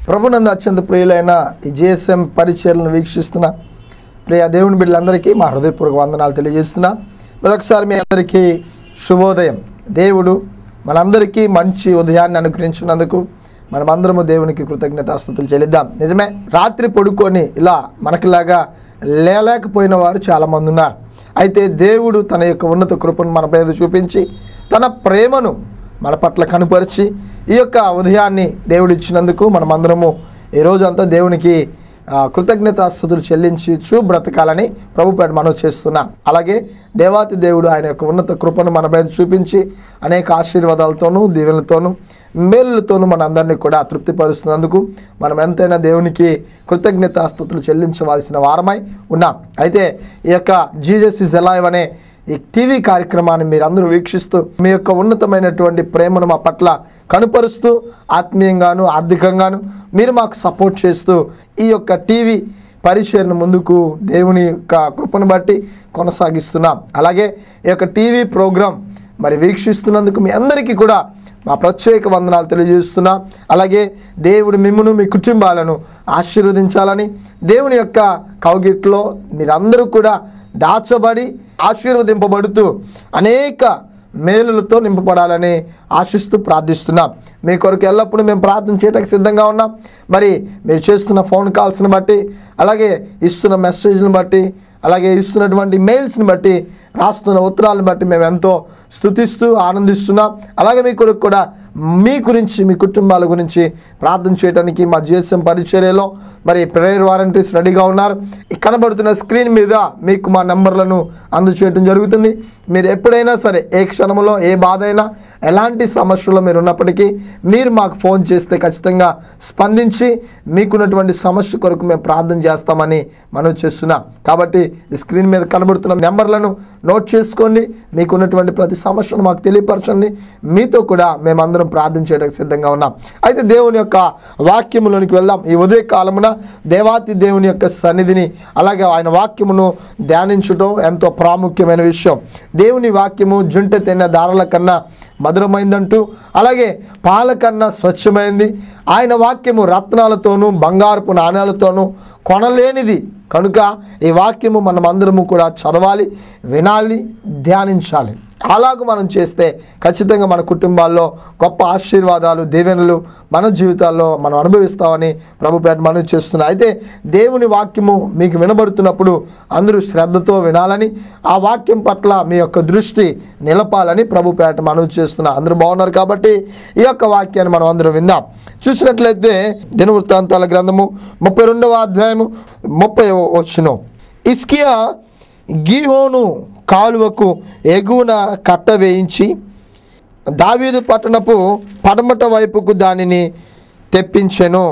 ప్రభునందు అత్యంత ప్రియులైన ఈ జిఎస్ఎం పరిచయలను వీక్షిస్తున్న ప్రియ దేవుని బిడ్డలందరికీ మా హృదయపూర్వక వందనాలు తెలియజేస్తున్నా మరొకసారి మీ అందరికీ శుభోదయం దేవుడు మనందరికీ మంచి ఉదయాన్ని అనుగ్రహించినందుకు మనమందరము దేవునికి కృతజ్ఞతాస్తుతులు చెల్లిద్దాం నిజమే రాత్రి పడుకొని ఇలా మనకిలాగా లేలేకపోయిన వారు చాలామంది ఉన్నారు అయితే దేవుడు తన యొక్క ఉన్నత కృపను మన మీద చూపించి తన ప్రేమను మన పట్ల కనుపరిచి ఈ యొక్క ఉదయాన్ని దేవుడు ఇచ్చినందుకు మనమందరము ఈ రోజు అంతా దేవునికి ఆ, కృతజ్ఞతాస్తుతులు చెల్లించి చూ బ్రతకాలని ప్రభుపేట మనం చేస్తున్నాం అలాగే దేవాతి దేవుడు ఆయన యొక్క ఉన్నత కృపను మన మీద చూపించి అనేక ఆశీర్వాదాలతోనూ దీవెనలతోనూ మేలులతోనూ మనందరినీ కూడా తృప్తిపరుస్తున్నందుకు మనం ఎంతైనా దేవునికి కృతజ్ఞతాస్తుతులు చెల్లించవలసిన వారమై ఉన్నాం అయితే ఈ యొక్క జీజస్ ఇస్ ఎలైవ్ అనే ఈ టీవీ కార్యక్రమాన్ని మీరందరూ వీక్షిస్తూ మీ యొక్క ఉన్నతమైనటువంటి ప్రేమను మా పట్ల కనుపరుస్తూ ఆత్మీయంగాను ఆర్థికంగాను మీరు మాకు సపోర్ట్ చేస్తూ ఈ యొక్క టీవీ పరిచయను ముందుకు దేవుని యొక్క కృపను బట్టి కొనసాగిస్తున్నాం అలాగే ఈ యొక్క టీవీ ప్రోగ్రాం మరి వీక్షిస్తున్నందుకు మీ అందరికీ కూడా మా ప్రత్యేక వందనాలు తెలియజేస్తున్నా అలాగే దేవుడు మిమ్మును మీ కుటుంబాలను ఆశీర్వదించాలని దేవుని యొక్క కౌగిట్లో మీరందరూ కూడా దాచబడి ఆశీర్వదింపబడుతూ అనేక మేలులతో నింపబడాలని ఆశిస్తూ ప్రార్థిస్తున్నాం మీ కొరకు ఎల్లప్పుడూ మేము ప్రార్థన చేయడానికి సిద్ధంగా ఉన్నాం మరి మీరు చేస్తున్న ఫోన్ కాల్స్ని బట్టి అలాగే ఇస్తున్న మెసేజ్ని బట్టి అలాగే ఇస్తున్నటువంటి మెయిల్స్ని బట్టి రాస్తున్న ఉత్తరాలను బట్టి మేము ఎంతో స్థుతిస్తూ ఆనందిస్తున్నాం అలాగే మీ కొరకు కూడా మీ గురించి మీ కుటుంబాల గురించి ప్రార్థన చేయడానికి మా జిఎస్ఎం పరిచర్యలో మరి ప్రేయర్ వారంటీస్ రెడీగా ఉన్నారు ఈ కనబడుతున్న స్క్రీన్ మీద మీకు మా నెంబర్లను అందచేయడం జరుగుతుంది మీరు ఎప్పుడైనా సరే ఏ క్షణంలో ఏ బాధ అయినా ఎలాంటి సమస్యలో మీరు ఉన్నప్పటికీ మీరు మాకు ఫోన్ చేస్తే ఖచ్చితంగా స్పందించి మీకున్నటువంటి సమస్య కొరకు మేము ప్రార్థన చేస్తామని మనం చేస్తున్నాం కాబట్టి ఈ స్క్రీన్ మీద కనబడుతున్న నెంబర్లను నోట్ చేసుకోండి మీకున్నటువంటి ప్రతి సమస్యను మాకు తెలియపరచండి మీతో కూడా మేమందరం ప్రార్థన చేయడానికి సిద్ధంగా ఉన్నాం అయితే దేవుని యొక్క వాక్యములోనికి వెళ్దాం ఈ ఉదయ కాలమున దేవాతి దేవుని యొక్క సన్నిధిని అలాగే ఆయన వాక్యమును ధ్యానించడం ఎంతో ప్రాముఖ్యమైన విషయం దేవుని వాక్యము జుంట తిన్న దారాల కన్నా మధురమైందంటూ అలాగే పాల కన్నా స్వచ్ఛమైంది ఆయన వాక్యము రత్నాలతోనూ బంగారపు నాణ్యాలతోనూ కొనలేనిది కనుక ఈ వాక్యము మనం అందరము కూడా చదవాలి వినాలి ధ్యానించాలి అలాగూ మనం చేస్తే ఖచ్చితంగా మన కుటుంబాల్లో గొప్ప ఆశీర్వాదాలు దీవెనలు మన జీవితాల్లో మనం అనుభవిస్తామని ప్రభుపేట మనం చేస్తున్నాం అయితే దేవుని వాక్యము మీకు వినబడుతున్నప్పుడు అందరూ శ్రద్ధతో వినాలని ఆ వాక్యం పట్ల మీ యొక్క దృష్టి నిలపాలని ప్రభుపేట మనం చేస్తున్నాం అందరూ బాగున్నారు కాబట్టి ఈ యొక్క వాక్యాన్ని మనం అందరం విందాం చూసినట్లయితే దినవృత్తాంతాల గ్రంథము ముప్పై రెండవ అధ్యాయము ముప్పై వచ్చిన ఇస్కియా గీహోను కాలువకు ఎగువన కట్ట వేయించి దావీదు పట్టణపు పడమట వైపుకు దానిని తెప్పించెను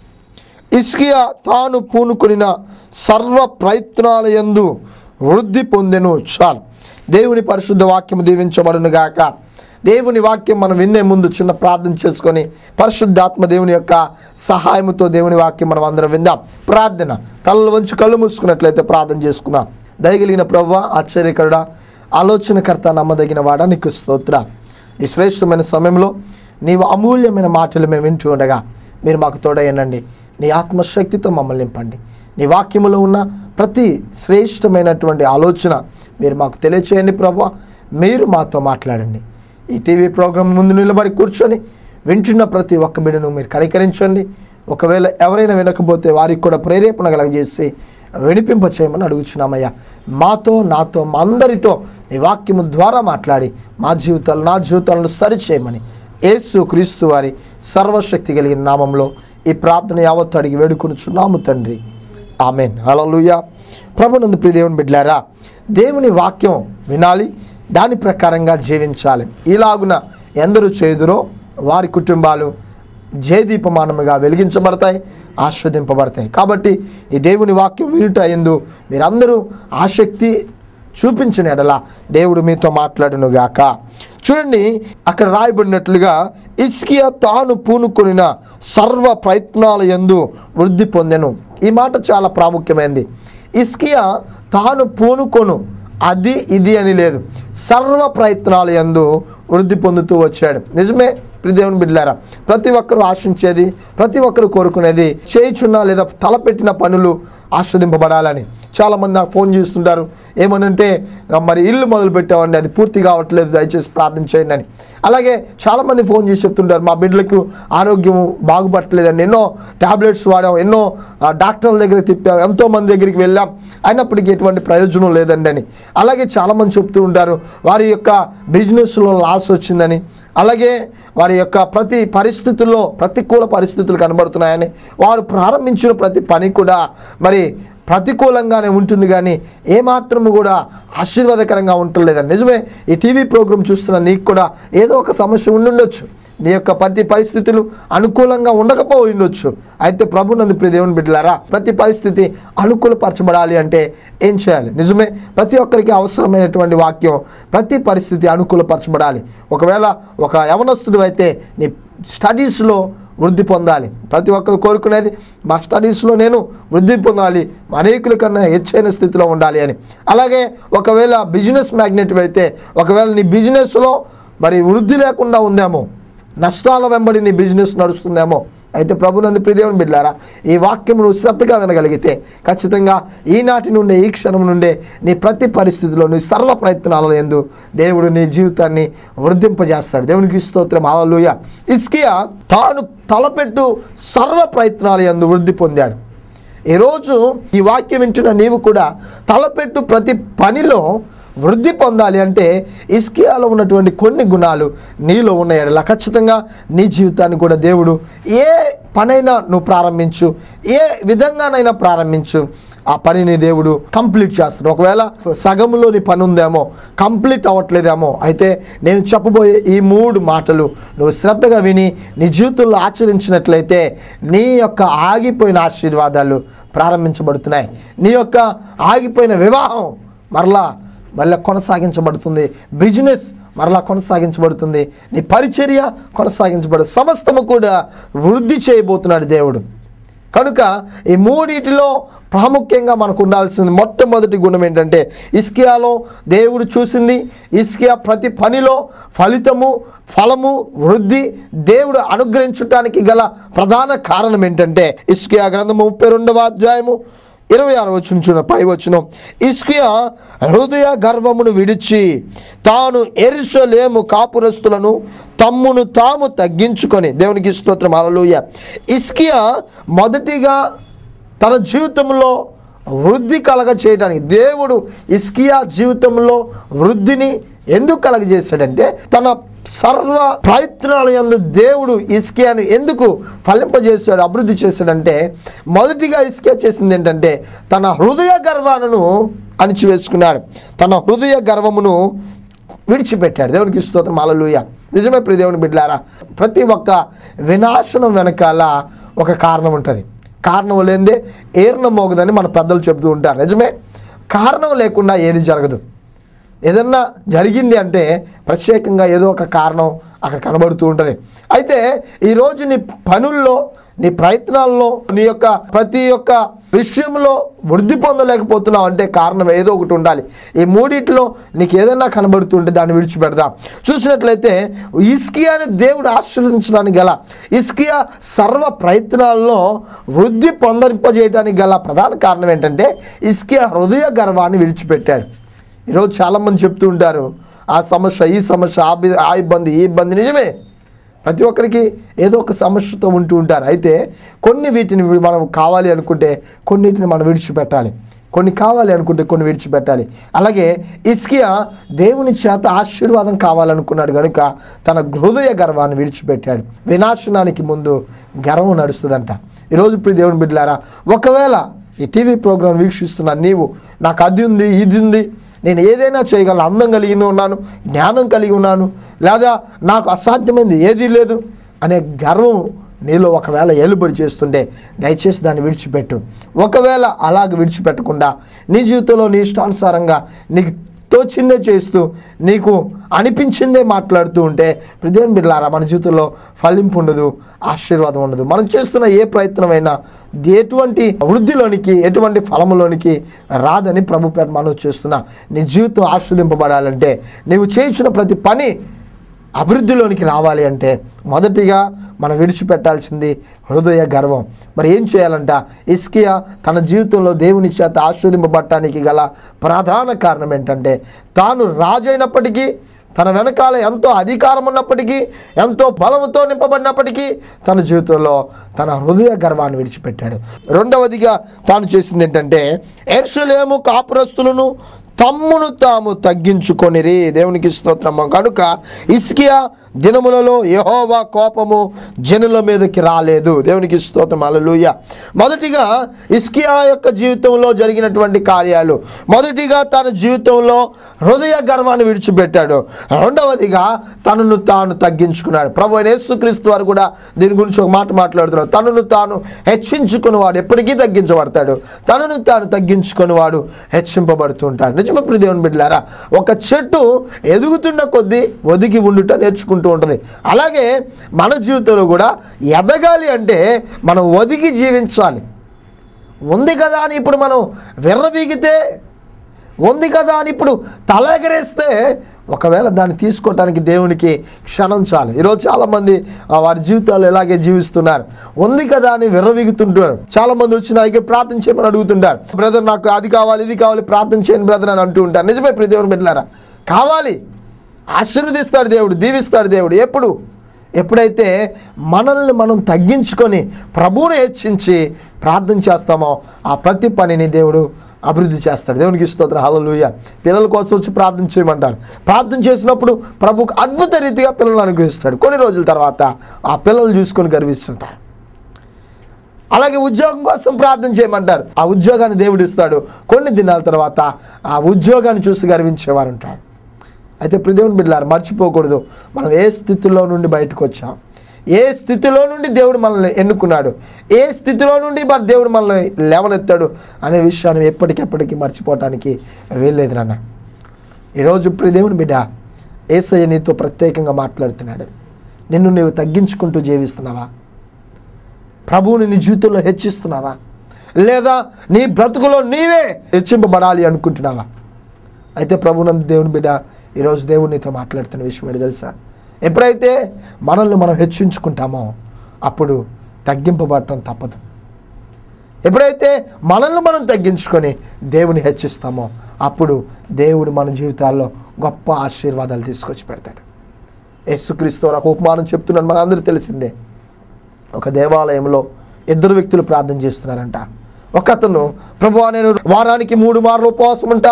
ఇస్కియా తాను పూనుకొనిన సర్వ ప్రయత్నాల యందు వృద్ధి పొందెను చాలు దేవుని పరిశుద్ధ వాక్యము దీవించబడును గాక దేవుని వాక్యం మనం వినే ముందు చిన్న ప్రార్థన చేసుకొని పరిశుద్ధాత్మ దేవుని యొక్క సహాయముతో దేవుని వాక్యం మనం అందరం విందాం ప్రార్థన తలలు వంచి కళ్ళు మూసుకున్నట్లయితే ప్రార్థన చేసుకుందాం దయగలిగిన ప్రభు ఆశ్చర్యకరుడా ఆలోచనకర్త నమ్మదగిన వాడా నీకు స్తోత్ర ఈ శ్రేష్టమైన సమయంలో నీవు అమూల్యమైన మాటలు మేము వింటూ ఉండగా మీరు మాకు తోడయ్యండి నీ ఆత్మశక్తితో మమ్మల్ని నింపండి నీ వాక్యములో ఉన్న ప్రతి శ్రేష్టమైనటువంటి ఆలోచన మీరు మాకు తెలియచేయండి ప్రభు మీరు మాతో మాట్లాడండి ఈ టీవీ ప్రోగ్రాం ముందు నిలబడి కూర్చొని వింటున్న ప్రతి ఒక్క బిడ్డను మీరు కనికరించండి ఒకవేళ ఎవరైనా వినకపోతే వారికి కూడా ప్రేరేపణ కలగజేసి వినిపింప చేయమని అడుగుచున్నామయ్యా మాతో నాతో మా అందరితో నీ వాక్యము ద్వారా మాట్లాడి మా జీవితాలు నా జీవితాలను సరిచేయమని యేసు క్రీస్తు వారి సర్వశక్తి కలిగిన నామంలో ఈ ప్రార్థన యావత్తు అడిగి వేడుకొనుచున్నాము తండ్రి ఆమెన్ హల్లెలూయా ప్రభునందు ప్రియ దేవుని బిడ్డారా దేవుని వాక్యం వినాలి దాని ప్రకారంగా జీవించాలి ఇలాగున ఎందరు చేదురో వారి కుటుంబాలు జయదీపమానముగా వెలిగించబడతాయి ఆస్వాదింపబడతాయి కాబట్టి ఈ దేవుని వాక్యం వినుట ఎందు మీరందరూ ఆసక్తి చూపించిన ఎడల దేవుడు మీతో మాట్లాడును గాక చూడండి అక్కడ రాయబడినట్లుగా ఇస్కియా తాను పూనుకొనిన సర్వ ప్రయత్నాల యందు వృద్ధి పొందెను ఈ మాట చాలా ప్రాముఖ్యమైనది ఇస్కియా తాను పూనుకొను అది ఇది అని లేదు సర్వ ప్రయత్నాల యందు వృద్ధి పొందుతూ వచ్చాడు నిజమే దేవుని బిడ్డలారా ప్రతి ఒక్కరూ ఆశించేది ప్రతి ఒక్కరు కోరుకునేది చేయుచున్న లేదా తలపెట్టిన పనులు ఆస్వాదింపబడాలని చాలామంది నాకు ఫోన్ చేస్తుంటారు ఏమనంటే "ఆ, మరి ఇల్లు మొదలు పెట్టామండి అది పూర్తి కావట్లేదు దయచేసి ప్రార్థన చేయండి అని అలాగే చాలామంది ఫోన్ చేసి చెప్తుంటారు మా బిడ్డలకు ఆరోగ్యం బాగుపట్టలేదండి ఎన్నో టాబ్లెట్స్ వాడాం ఎన్నో ఆ, డాక్టర్ల దగ్గర తిప్పాం ఎంతో మంది దగ్గరికి వెళ్ళాం అయినప్పటికీ ఎటువంటి ప్రయోజనం లేదండి అని అలాగే చాలామంది చెప్తూ ఉంటారు వారి యొక్క బిజినెస్లో లాస్ వచ్చిందని అలాగే వారి యొక్క ప్రతి పరిస్థితుల్లో ప్రతికూల పరిస్థితులు కనబడుతున్నాయని వారు ప్రారంభించిన ప్రతి పని కూడా మరి ప్రతికూలంగానే ఉంటుంది కానీ ఏమాత్రము కూడా ఆశీర్వాదకరంగా ఉంటలేదండి నిజమే ఈ టీవీ ప్రోగ్రాం చూస్తున్న నీకు కూడా ఏదో ఒక సమస్య ఉండుండొచ్చు నీ యొక్క ప్రతి పరిస్థితులు అనుకూలంగా ఉండకపోయి ఉండొచ్చు అయితే ప్రభు నందు ప్రియ దేవుని బిడ్డలారా ప్రతి పరిస్థితి అనుకూలపరచబడాలి అంటే ఏం చేయాలి నిజమే ప్రతి ఒక్కరికి అవసరమైనటువంటి వాక్యం ప్రతి పరిస్థితి అనుకూలపరచబడాలి ఒకవేళ ఒక యవనస్తుడు అయితే నీ స్టడీస్లో వృద్ధి పొందాలి ప్రతి ఒక్కరు కోరుకునేది మా స్టడీస్లో నేను వృద్ధి పొందాలి అనేకుల కన్నా హెచ్చైన స్థితిలో ఉండాలి అని అలాగే ఒకవేళ బిజినెస్ మ్యాగ్నెట్ అయితే ఒకవేళ నీ బిజినెస్లో మరి వృద్ధి లేకుండా ఉందేమో నష్టాల వెంబడి నీ బిజినెస్ నడుస్తుందేమో అయితే ప్రభునందు ప్రియదేవుని బిడ్డారా ఈ వాక్యం నువ్వు శ్రద్ధగా వినగలిగితే ఖచ్చితంగా ఈనాటి నుండే ఈ క్షణం నుండే నీ ప్రతి పరిస్థితిలో నీ సర్వ ప్రయత్నాల ఎందు దేవుడు నీ జీవితాన్ని వృద్ధింపజేస్తాడు దేవునికి స్తోత్రం ఆలూయ ఇస్కియా తాను తలపెట్టు సర్వ ప్రయత్నాల ఎందు వృద్ధి పొందాడు ఈరోజు ఈ వాక్యం వింటున్న నీవు కూడా తలపెట్టు ప్రతి పనిలో వృద్ధి పొందాలి అంటే ఇస్కియాలో ఉన్నటువంటి కొన్ని గుణాలు నీలో ఉన్న ఎడల ఖచ్చితంగా నీ జీవితాన్ని కూడా దేవుడు ఏ పనైనా నువ్వు ప్రారంభించు ఏ విధంగానైనా ప్రారంభించు ఆ పనిని దేవుడు కంప్లీట్ చేస్తాడు ఒకవేళ సగంలో నీ పని ఉందేమో కంప్లీట్ అవ్వట్లేదేమో అయితే నేను చెప్పబోయే ఈ మూడు మాటలు నువ్వు శ్రద్ధగా విని నీ జీవితంలో ఆచరించినట్లయితే నీ యొక్క ఆగిపోయిన ఆశీర్వాదాలు ప్రారంభించబడుతున్నాయి నీ యొక్క ఆగిపోయిన వివాహం మరలా మళ్ళీ కొనసాగించబడుతుంది బిజినెస్ మరలా కొనసాగించబడుతుంది నీ పరిచర్య కొనసాగించబడు సమస్తము కూడా వృద్ధి చేయబోతున్నాడు దేవుడు కనుక ఈ మూడిటిలో ప్రాముఖ్యంగా మనకు ఉండాల్సిన మొట్టమొదటి గుణం ఏంటంటే ఇస్కియాలో దేవుడు చూసింది ఇస్కియా ప్రతి పనిలో ఫలితము ఫలము వృద్ధి దేవుడు అనుగ్రహించటానికి గల ప్రధాన కారణం ఏంటంటే ఇస్కియా గ్రంథము ముప్పై రెండవ అధ్యాయము ఇరవై ఆరు వచ్చిన చూడ పై వచ్చిన ఇస్కియా హృదయ గర్వమును విడిచి తాను ఎరుసలేము కాపురస్తులను తమ్మును తాము తగ్గించుకొని దేవునికి స్తోత్రం అలలుయ ఇస్కియా మొదటిగా తన జీవితంలో వృద్ధి కలగ చేయడానికి దేవుడు ఇస్కియా జీవితంలో వృద్ధిని ఎందుకు కలగజేశాడంటే తన సర్వ ప్రయత్నాల యందు దేవుడు ఇస్కియాను ఎందుకు ఫలింపజేశాడు అభివృద్ధి చేశాడంటే మొదటిగా ఇస్కియా చేసింది ఏంటంటే తన హృదయ గర్వాలను అణిచివేసుకున్నాడు తన హృదయ గర్వమును విడిచిపెట్టాడు దేవునికి స్తోత్రం అలలుయ నిజమే ప్రియ దేవుని బిడ్డలారా ప్రతి ఒక్క వినాశనం వెనకాల ఒక కారణం ఉంటుంది కారణం లేనిదే ఏర్న మోగదని మన పెద్దలు చెబుతూ ఉంటారు నిజమే కారణం లేకుండా ఏది జరగదు ఏదన్నా జరిగింది అంటే ప్రత్యేకంగా ఏదో ఒక కారణం అక్కడ కనబడుతూ ఉంటుంది అయితే ఈరోజు నీ పనుల్లో నీ ప్రయత్నాల్లో నీ యొక్క ప్రతి ఒక్క విషయంలో వృద్ధి పొందలేకపోతున్నావు అంటే కారణం ఏదో ఒకటి ఉండాలి ఈ మూడిట్లో నీకు ఏదైనా కనబడుతుంటే దాన్ని విడిచిపెడదాం చూసినట్లయితే ఇస్కియాని దేవుడు ఆశీర్వదించడానికి గల ఇస్కియా సర్వ ప్రయత్నాల్లో వృద్ధి పొందరింపజేయడానికి గల ప్రధాన కారణం ఏంటంటే ఇస్కియా హృదయ గర్వాన్ని విడిచిపెట్టాడు ఈరోజు చాలామంది చెప్తూ ఉంటారు ఆ సమస్య ఈ సమస్య ఆ బి- ఆ ఇబ్బంది ఈ ఇబ్బంది నిజమే ప్రతి ఒక్కరికి ఏదో ఒక సమస్యతో ఉంటూ ఉంటారు అయితే కొన్ని వీటిని వి- మనం కావాలి అనుకుంటే కొన్నిటిని మనం విడిచిపెట్టాలి కొన్ని కావాలి అనుకుంటే కొన్ని విడిచిపెట్టాలి అలాగే ఇస్కియా దేవుని చేత ఆశీర్వాదం కావాలనుకున్నాడు కనుక తన హృదయ గర్వాన్ని విడిచిపెట్టాడు వినాశనానికి ముందు గర్వం నడుస్తుందంట ఈరోజు ప్రియ దేవుని బిడ్డలారా ఒకవేళ ఈ టీవీ ప్రోగ్రాం వీక్షిస్తున్న నీవు నాకు అది ఉంది ఇది ఉంది నేను ఏదైనా చేయగలను అందం కలిగి ఉన్నాను జ్ఞానం కలిగి ఉన్నాను లేదా నాకు అసాధ్యమైంది ఏదీ లేదు అనే గర్వం నీలో ఒకవేళ ఏలుబడి చేస్తుంటే దయచేసి దాన్ని విడిచిపెట్టు ఒకవేళ అలాగ విడిచిపెట్టకుండా నీ జీవితంలో నీ ఇష్టానుసారంగా నీకు తోచిందే చేస్తూ నీకు అనిపించిందే మాట్లాడుతూ ఉంటే ప్రదేశం బిడ్డలారా మన జీవితంలో ఫలింపు ఉండదు ఆశీర్వాదం ఉండదు మనం చేస్తున్న ఏ ప్రయత్నమైనా ఎటువంటి వృద్ధిలోనికి ఎటువంటి ఫలములోనికి రాదని ప్రభు పేరు మనం చేస్తున్నా నీ జీవితం ఆస్వాదింపబడాలంటే నీవు చేయించిన ప్రతి పని అభివృద్ధిలోనికి రావాలి అంటే మొదటిగా మనం విడిచిపెట్టాల్సింది హృదయ గర్వం మరి ఏం చేయాలంట ఇస్కియా తన జీవితంలో దేవుని చేత ఆస్వాదింపబడటానికి గల ప్రధాన కారణం ఏంటంటే తాను రాజు అయినప్పటికీ తన వెనకాల ఎంతో అధికారం ఉన్నప్పటికీ ఎంతో బలంతో నింపబడినప్పటికీ తన జీవితంలో తన హృదయ గర్వాన్ని విడిచిపెట్టాడు రెండవదిగా తాను చేసింది ఏంటంటే ఎర్షలేము కాపురస్తులను తమ్మును తాము తగ్గించుకొనిరి దేవునికి స్తోత్రము కనుక ఇస్కియా దినములలో యహోవా కోపము జనుల మీదకి రాలేదు దేవునికి స్తోత్రం అలలుయ మొదటిగా ఇస్కియా యొక్క జీవితంలో జరిగినటువంటి కార్యాలు మొదటిగా తన జీవితంలో హృదయ గర్వాన్ని విడిచిపెట్టాడు రెండవదిగా తనను తాను తగ్గించుకున్నాడు ప్రభు అయిన యేసుక్రీస్తు వారు కూడా దీని గురించి ఒక మాట మాట్లాడుతున్నారు తనను తాను హెచ్చించుకునేవాడు ఎప్పటికీ తగ్గించబడతాడు తనను తాను తగ్గించుకునేవాడు హెచ్చింపబడుతూ ఉంటాడు నిజమే ప్రియ దేవుని బిడ్డలారా ఒక చెట్టు ఎదుగుతున్న కొద్దీ ఒదిగి ఉండుట నేర్చుకుంటూ ఉంటుంది అలాగే మన జీవితంలో కూడా ఎదగాలి అంటే మనం ఒదిగి జీవించాలి ఉంది కదా అని ఇప్పుడు మనం విర్రవీగితే ఉంది కదా అని ఇప్పుడు తల ఎగరేస్తే ఒకవేళ దాన్ని తీసుకోవటానికి దేవునికి క్షణం చాలు ఈరోజు చాలామంది ఆ, వారి జీవితాలు ఇలాగే జీవిస్తున్నారు ఉంది కదా అని విర్రవీగుతుంటారు చాలామంది వచ్చి నా దగ్గర ప్రార్థన చేయమని అడుగుతుంటారు బ్రదర్ నాకు అది కావాలి ఇది కావాలి ప్రార్థన చేయని బ్రదర్ అని అంటూ ఉంటారు నిజమే ప్రతి దేవుని బిడ్డలారా కావాలి ఆశీర్వదిస్తాడు దేవుడు దీవిస్తాడు దేవుడు ఎప్పుడు ఎప్పుడైతే మనల్ని మనం తగ్గించుకొని ప్రభువుని హెచ్చించి ప్రార్థన చేస్తామో ఆ ప్రతి పనిని దేవుడు అభివృద్ధి చేస్తాడు దేవునికి స్తోత్రం హల్లెలూయ పిల్లల కోసం వచ్చి ప్రార్థన చేయమంటారు ప్రార్థన చేసినప్పుడు ప్రభుకు అద్భుత రీతిగా పిల్లలను అనుగ్రహిస్తాడు కొన్ని రోజుల తర్వాత ఆ పిల్లలు చూసుకొని గర్విస్తుంటారు అలాగే ఉద్యోగం కోసం ప్రార్థన చేయమంటారు ఆ ఉద్యోగాన్ని దేవుడు ఇస్తాడు కొన్ని దినాల తర్వాత ఆ ఉద్యోగాన్ని చూసి గర్వించేవారు ఉంటారు అయితే ప్రదేవుని బిడ్డలారు మర్చిపోకూడదు మనం ఏ స్థితిలో నుండి బయటకు వచ్చాం ఏ స్థితిలో నుండి దేవుడు మనల్ని ఎన్నుకున్నాడు ఏ స్థితిలో నుండి మరి దేవుడు మనల్ని లేవనెత్తాడు అనే విషయాన్ని ఎప్పటికెప్పటికీ మర్చిపోవటానికి వీల్లేదు నాన్న ఈరోజు ఇప్పుడు దేవుని బిడ్డ ఏసయ్య నీతో ప్రత్యేకంగా మాట్లాడుతున్నాడు నిన్ను నీవు తగ్గించుకుంటూ జీవిస్తున్నావా ప్రభువుని నీ జీవితంలో హెచ్చిస్తున్నావా లేదా నీ బ్రతుకులో నీవే హెచ్చింపబడాలి అనుకుంటున్నావా అయితే ప్రభునందు దేవుని బిడ్డ ఈరోజు దేవుడు నీతో మాట్లాడుతున్న విషయం ఏంటి తెలుసా ఎప్పుడైతే మనల్ని మనం హెచ్చించుకుంటామో అప్పుడు తగ్గింపబడటం తప్పదు ఎప్పుడైతే మనల్ని మనం తగ్గించుకొని దేవుని హెచ్చిస్తామో అప్పుడు దేవుడు మన జీవితాల్లో గొప్ప ఆశీర్వాదాలు తీసుకొచ్చి పెడతాడు యేసుక్రీస్తు ఒక ఉపమానం చెప్తున్నాను మన అందరికీ తెలిసిందే ఒక దేవాలయంలో ఇద్దరు వ్యక్తులు ప్రార్థన చేస్తున్నారంట ఒక అతను ప్రభు నేను వారానికి మూడు మార్లు ఉపవాసం ఉంటా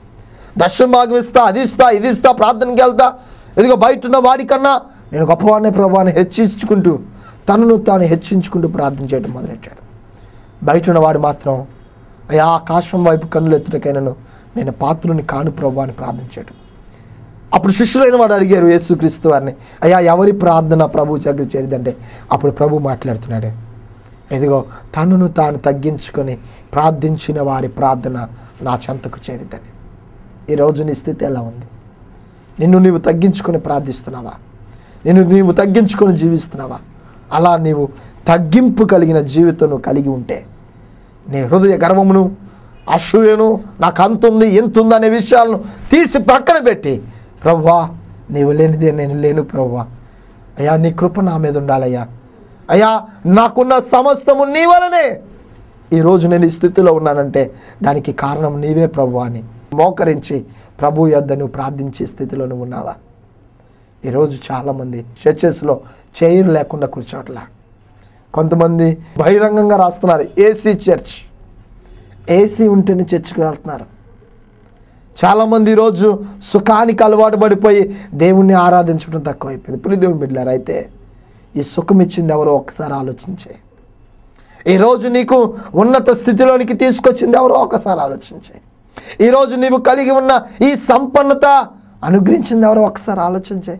దశమ భాగం ఇస్తా అది ఇస్తా ఇది ఇస్తా ప్రార్థనకి వెళ్తా ఇదిగో బయట ఉన్న వాడికన్నా నేను గొప్పవాడిని ప్రభాని హెచ్చించుకుంటూ తనను తాను హెచ్చించుకుంటూ ప్రార్థన చేయడం మొదలెట్టాడు బయట ఉన్నవాడు మాత్రం అయ్యా ఆకాశం వైపు కన్నులు ఎత్తుటకైనను నేను పాత్రుని కాను ప్రభు అని ప్రార్థించాడు అప్పుడు శిష్యులైన వాడు అడిగారు యేసుక్రీస్తు వారిని అయ్యా ఎవరి ప్రార్థన ప్రభు దగ్గర చేరిదంటే అప్పుడు ప్రభు మాట్లాడుతున్నాడు ఇదిగో తనను తాను తగ్గించుకొని ప్రార్థించిన వారి ప్రార్థన నా చెంతకు చేరిద్దని ఈరోజు నీ స్థితి ఎలా ఉంది నిన్ను నీవు తగ్గించుకొని ప్రార్థిస్తున్నావా నిన్ను నీవు తగ్గించుకొని జీవిస్తున్నావా అలా నీవు తగ్గింపు కలిగిన జీవితం నువ్వు కలిగి ఉంటే నీ హృదయ గర్వమును అసూయను నాకు అంత ఉంది ఎంత ఉంది అనే విషయాలను తీసి పక్కన పెట్టి ప్రభువా నీవు లేనిదే నేను లేను ప్రభువా అయ్యా నీ కృప నా మీద ఉండాలయ్యా అయ్యా నాకున్న సమస్తము నీ వలనే ఈరోజు నేను ఈ స్థితిలో ఉన్నానంటే దానికి కారణం నీవే ప్రభు అని మోకరించి ప్రభు యొద్ద నువ్వు ప్రార్థించే స్థితిలో నువ్వు ఉన్నావా ఈరోజు చాలామంది చర్చెస్లో చైర్ లేకుండా కూర్చోట్లా కొంతమంది బహిరంగంగా రాస్తున్నారు ఏసీ చర్చ్ ఏసీ ఉంటేనే చర్చ్కి వెళ్తున్నారు చాలామంది ఈరోజు సుఖానికి అలవాటు పడిపోయి దేవుణ్ణి ఆరాధించడం తక్కువైపోయింది ప్రియ దేవుని బిడ్డలారు అయితే ఈ సుఖం ఇచ్చింది ఎవరో ఒకసారి ఆలోచించే ఈరోజు నీకు ఉన్నత స్థితిలోనికి తీసుకొచ్చింది ఎవరో ఒకసారి ఆలోచించే ఈరోజు నీవు కలిగి ఉన్న ఈ సంపన్నత అనుగ్రహించింది ఎవరో ఒకసారి ఆలోచించే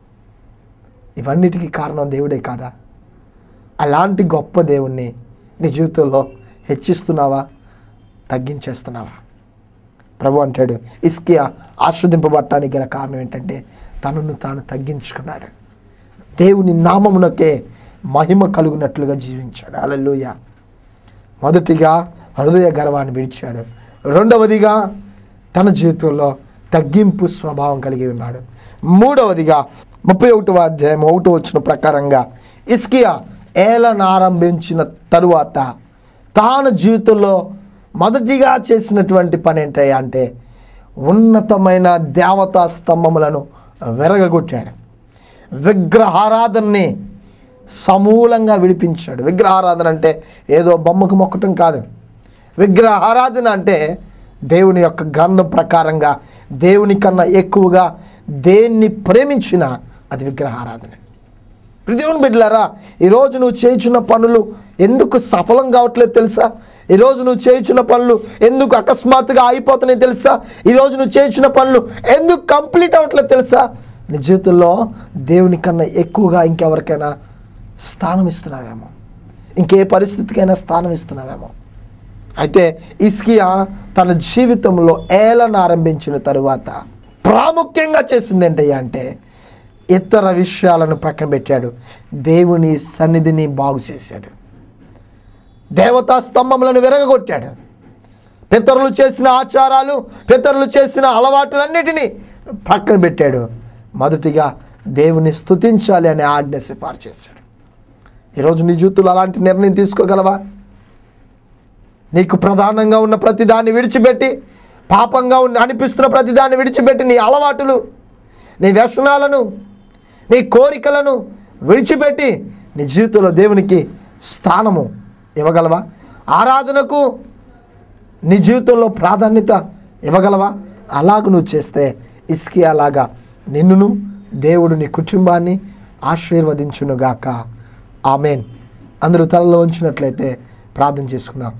ఇవన్నిటికీ కారణం దేవుడే కాదా అలాంటి గొప్ప దేవుణ్ణి నీ జీవితంలో హెచ్చిస్తున్నావా తగ్గించేస్తున్నావా ప్రభు అంటాడు ఇస్కియా ఆస్వాదింపబడటానికి గల కారణం ఏంటంటే తనను తాను తగ్గించుకున్నాడు దేవుని నామమునకే మహిమ కలుగునట్లుగా జీవించాడు అలల్లుయ మొదటిగా హృదయ గర్వాన్ని విడిచాడు రెండవదిగా తన జీవితంలో తగ్గింపు స్వభావం కలిగి ఉన్నాడు మూడవదిగా ముప్పై ఒకటవ అధ్యాయం ఒకటో వచ్చిన ప్రకారంగా ఇస్కియా ఏలను ఆరంభించిన తరువాత తాను జీవితంలో మొదటిగా చేసినటువంటి పని ఏంటయ్యా అంటే ఉన్నతమైన దేవతా స్తంభములను వెరగగొట్టాడు విగ్రహారాధనని సమూలంగా విడిపించాడు విగ్రహారాధన అంటే ఏదో బొమ్మకు మొక్కటం కాదు విగ్రహారాధన అంటే దేవుని యొక్క గ్రంథం ప్రకారంగా దేవుని కన్నా ఎక్కువగా దేన్ని ప్రేమించినా అది విగ్రహారాధన ఇప్పుడు దేవుని బిడ్డలారా ఈరోజు నువ్వు చేయించున్న పనులు ఎందుకు సఫలం కావట్లేదు తెలుసా ఈరోజు నువ్వు చేయించున్న పనులు ఎందుకు అకస్మాత్తుగా అయిపోతున్నాయి తెలుసా ఈరోజు నువ్వు చేయించున్న పనులు ఎందుకు కంప్లీట్ అవ్వట్లేదు తెలుసా నీ జీవితంలో దేవుని కన్నా ఎక్కువగా ఇంకెవరికైనా స్థానం ఇస్తున్నావేమో ఇంకే పరిస్థితికైనా స్థానం ఇస్తున్నావేమో అయితే ఇస్కియా తన జీవితంలో ఏలను ఆరంభించిన తరువాత ప్రాముఖ్యంగా చేసింది ఏంటయ్యా అంటే ఇతర విషయాలను ప్రక్కన పెట్టాడు దేవుని సన్నిధిని బాగు చేశాడు దేవతా స్తంభములను విరగగొట్టాడు పితరులు చేసిన ఆచారాలు పితరులు చేసిన అలవాట్లన్నిటినీ పక్కన పెట్టాడు మొదటిగా దేవుని స్తుతించాలి అనే ఆజ్ఞ సిఫారు చేశాడు ఈరోజు నీ జీవితంలో అలాంటి నిర్ణయం తీసుకోగలవా నీకు ప్రధానంగా ఉన్న ప్రతిదాన్ని విడిచిపెట్టి పాపంగా ఉన్న అనిపిస్తున్న ప్రతిదాన్ని విడిచిపెట్టి నీ అలవాటులు నీ వ్యసనాలను నీ కోరికలను విడిచిపెట్టి నీ జీవితంలో దేవునికి స్థానము ఇవ్వగలవా ఆరాధనకు నీ జీవితంలో ప్రాధాన్యత ఇవ్వగలవా అలాగ నువ్వు చేస్తే ఇస్కి అలాగా నిన్నును దేవుడు నీ కుటుంబాన్ని ఆశీర్వదించునుగాక ఆమెన్ అందరూ తలలో ఉంచినట్లయితే ప్రార్థన చేసుకుందాం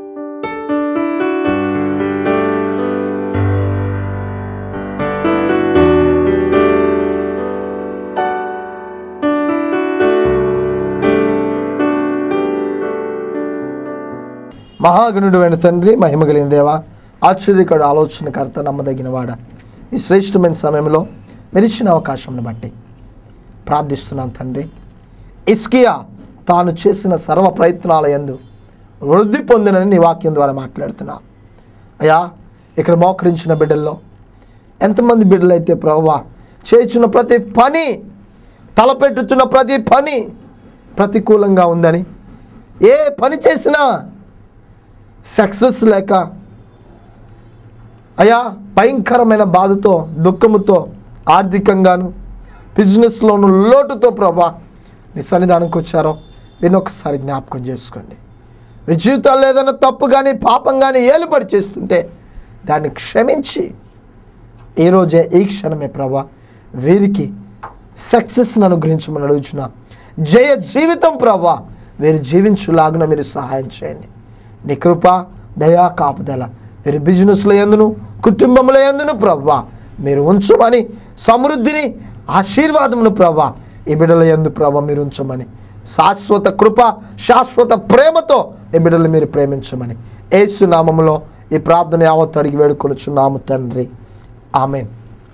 మహాగణుడు అయిన తండ్రి మహిమ కలిగిన దేవా ఆశ్చర్యకడు ఆలోచనకర్త నమ్మదగిన వాడ ఈ శ్రేష్టమైన సమయంలో మెరిచిన అవకాశంను బట్టి ప్రార్థిస్తున్నాను తండ్రి ఇస్కియా తాను చేసిన సర్వ ప్రయత్నాల యందు వృద్ధి పొందినని నీ వాక్యం ద్వారా మాట్లాడుతున్నా అయ్యా ఇక్కడ మోకరించిన బిడ్డల్లో ఎంతమంది బిడ్డలైతే ప్రభువా చేయుచున్న ప్రతి పని తలపెట్టుచున్న ప్రతి పని ప్రతికూలంగా ఉందని ఏ పని చేసినా సక్సెస్ లేక అయా భయంకరమైన బాధతో దుఃఖముతో ఆర్థికంగాను బిజినెస్లోను లోటుతో ప్రభా నీ సన్నిధానంకి వచ్చారో దీన్ని ఒకసారి జ్ఞాపకం చేసుకోండి మీ జీవితాల్లో ఏదైనా తప్పు కానీ పాపం కానీ ఏలుబడి చేస్తుంటే దాన్ని క్షమించి ఈరోజే ఈ క్షణమే ప్రభా వీరికి సక్సెస్ని అనుగ్రహించమని అడుగుచున్నా జయ జీవితం ప్రభా వీరు జీవించులాగున మీరు సహాయం చేయండి నీ కృప దయా కాపుదల వీరి బిజినెస్లో ఎందును కుటుంబంలో ఎందును ప్రభా మీరు ఉంచమని సమృద్ధిని ఆశీర్వాదమును ప్రభా ఈ బిడ్డల ఎందు ప్రభా మీరు ఉంచమని శాశ్వత కృప శాశ్వత ప్రేమతో ఈ బిడ్డలు మీరు ప్రేమించమని ఏసు నామములో ఈ ప్రార్థన యావత్ అడిగి వేడుకొనుచున్నాము తండ్రి ఆమెన్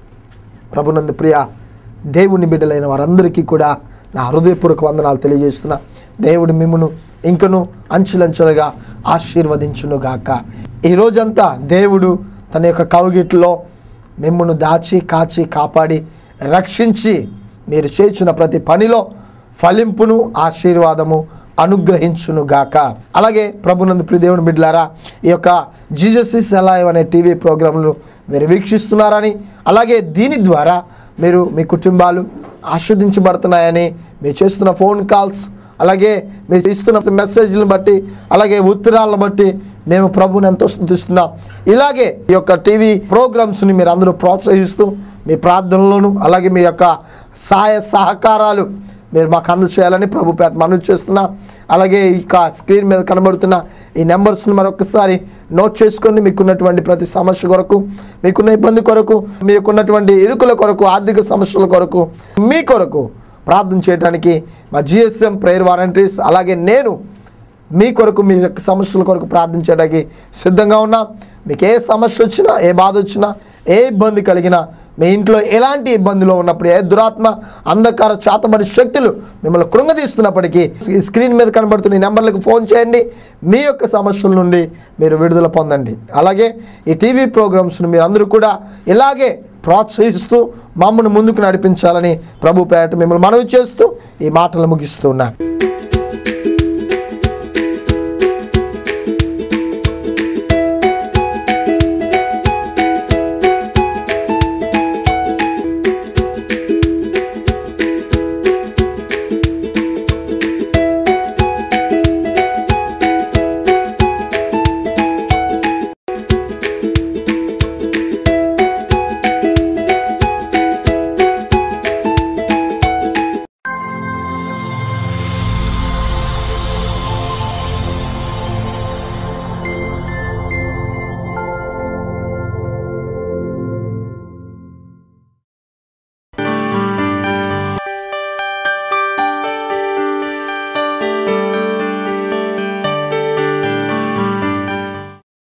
ప్రభునందు ప్రియ దేవుని బిడ్డలైన వారందరికీ కూడా నా హృదయపూర్వక వందనాలు తెలియజేస్తున్నా దేవుడు మిమ్మును ఇంకను అంచులంచులుగా ఆశీర్వదించునుగాక ఈ రోజంతా దేవుడు తన యొక్క కవుగిట్లో మిమ్మును దాచి కాచి కాపాడి రక్షించి మీరు చేర్చిన ప్రతి పనిలో ఫలింపును ఆశీర్వాదము అనుగ్రహించునుగాక అలాగే ప్రభునందు ప్రియ దేవుని బిడ్డలారా ఈ యొక్క జీజస్ ఇస్ అలైవ్ అనే టీవీ ప్రోగ్రాంలు మీరు వీక్షిస్తున్నారని అలాగే దీని ద్వారా మీరు మీ కుటుంబాలు ఆస్వాదించబడుతున్నాయని మీరు చేస్తున్న ఫోన్ కాల్స్ అలాగే మీరు ఇస్తున్న మెసేజ్లను బట్టి అలాగే ఉత్తరాలను బట్టి మేము ప్రభుని ఎంతో స్థుతిస్తున్నాం ఇలాగే ఈ యొక్క టీవీ ప్రోగ్రామ్స్ని మీరు అందరూ ప్రోత్సహిస్తూ మీ ప్రార్థనలోను అలాగే మీ యొక్క సహాయ సహకారాలు మీరు మాకు అందచేయాలని ప్రభు పేట మనవి చేస్తున్నా అలాగే ఇక స్క్రీన్ మీద కనబడుతున్న ఈ నెంబర్స్ని మరొకసారి నోట్ చేసుకొని మీకున్నటువంటి ప్రతి సమస్య కొరకు మీకున్న ఇబ్బంది కొరకు మీకున్నటువంటి ఇరుకుల కొరకు ఆర్థిక సమస్యల కొరకు మీ కొరకు ప్రార్థన చేయడానికి మా జిఎస్ఎం ప్రేయర్ వారంటీస్ అలాగే నేను మీ కొరకు మీ యొక్క సమస్యల కొరకు ప్రార్థించడానికి సిద్ధంగా ఉన్నా మీకు ఏ సమస్య వచ్చినా ఏ బాధ వచ్చినా ఏ ఇబ్బంది కలిగినా మీ ఇంట్లో ఎలాంటి ఇబ్బందిలో ఉన్నప్పుడు ఏ దురాత్మ అంధకార చాతబడి శక్తులు మిమ్మల్ని కృంగదీస్తున్నప్పటికీ ఈ స్క్రీన్ మీద కనబడుతున్న ఈ నెంబర్లకు ఫోన్ చేయండి మీ యొక్క సమస్యల నుండి మీరు విడుదల పొందండి అలాగే ఈ టీవీ ప్రోగ్రామ్స్ను మీరు అందరూ కూడా ఇలాగే ప్రోత్సహిస్తూ మమ్మల్ని ముందుకు నడిపించాలని ప్రభు పేట మిమ్మల్ని మనవి చేస్తూ ఈ మాటలు ముగిస్తూ ఉన్నాను